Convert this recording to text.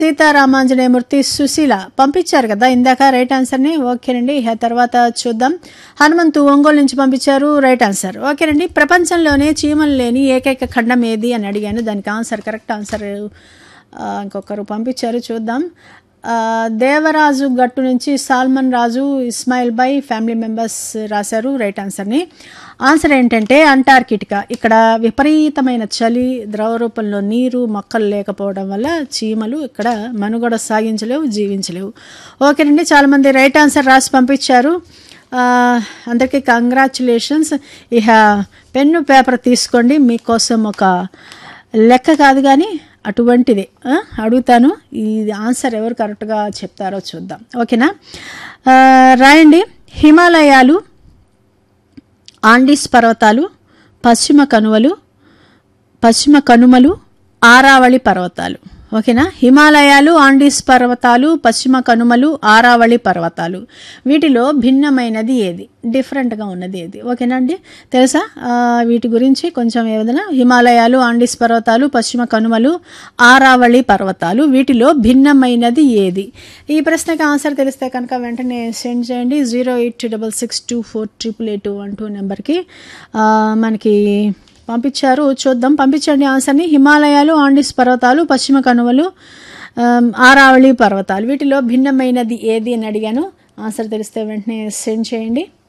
సీతారామాంజనేయమూర్తి సుశీల పంపించారు కదా ఇందాక రైట్ ఆన్సర్ని ఓకేనండి ఇక తర్వాత చూద్దాం హనుమంతు ఒంగోలు నుంచి పంపించారు రైట్ ఆన్సర్ ఓకేనండి ప్రపంచంలోనే చీమలు లేని ఏకైక ఖండం ఏది అని అడిగాను దానికి ఆన్సర్ కరెక్ట్ ఆన్సర్ ఆ, ఇంకొకరు పంపించారు చూద్దాం ఆ, దేవరాజు గట్టు నుంచి Solomon Raju Ismail by family members రాశారు రైట్ ఆన్సర్ని ఆన్సర్ ఏంటంటే అంటార్కిటికా ఇక్కడ విపరీతమైన చలి ద్రవ రూపంలో నీరు మొక్కలు లేకపోవడం వల్ల చీమలు ఇక్కడ మనుగడ సాగించలేవు జీవించలేవు ఓకేనండి చాలామంది రైట్ ఆన్సర్ రాసి పంపించారు ఆ, అందరికీ కంగ్రాచులేషన్స్ ఇక పెన్ను పేపర్ తీసుకోండి మీకోసం ఒక లెక్క కాదు కానీ అటువంటిది ఆ, అడుగుతాను ఈ ఆన్సర్ ఎవరు కరెక్ట్గా చెప్తారో చూద్దాం ఓకేనా ఆ, రాయండి హిమాలయాలు ఆండీస్ పర్వతాలు పశ్చిమ కనువలు పశ్చిమ కనుమలు ఆరావళి పర్వతాలు ఓకేనా హిమాలయాలు ఆండీస్ పర్వతాలు పశ్చిమ కనుమలు ఆరావళి పర్వతాలు వీటిలో భిన్నమైనది ఏది డిఫరెంట్గా ఉన్నది ఏది ఓకేనా అండి తెలుసా ఆ, వీటి గురించి కొంచెం ఏదైనా హిమాలయాలు ఆండీస్ పర్వతాలు పశ్చిమ కనుమలు ఆరావళి పర్వతాలు వీటిలో భిన్నమైనది ఏది ఈ ప్రశ్నకి ఆన్సర్ తెలిస్తే కనుక వెంటనే సెండ్ చేయండి zero eight double six two four triple eight one two నెంబర్కి ఆ, మనకి పంపించారు చూద్దాం పంపించండి ఆన్సర్ని హిమాలయాలు ఆండీస్ పర్వతాలు పశ్చిమ కనుమలు ఆమ్, ఆరావళి పర్వతాలు వీటిలో భిన్నమైనది ఏది అని అడిగాను ఆన్సర్ తెలిస్తే వెంటనే సెండ్ చేయండి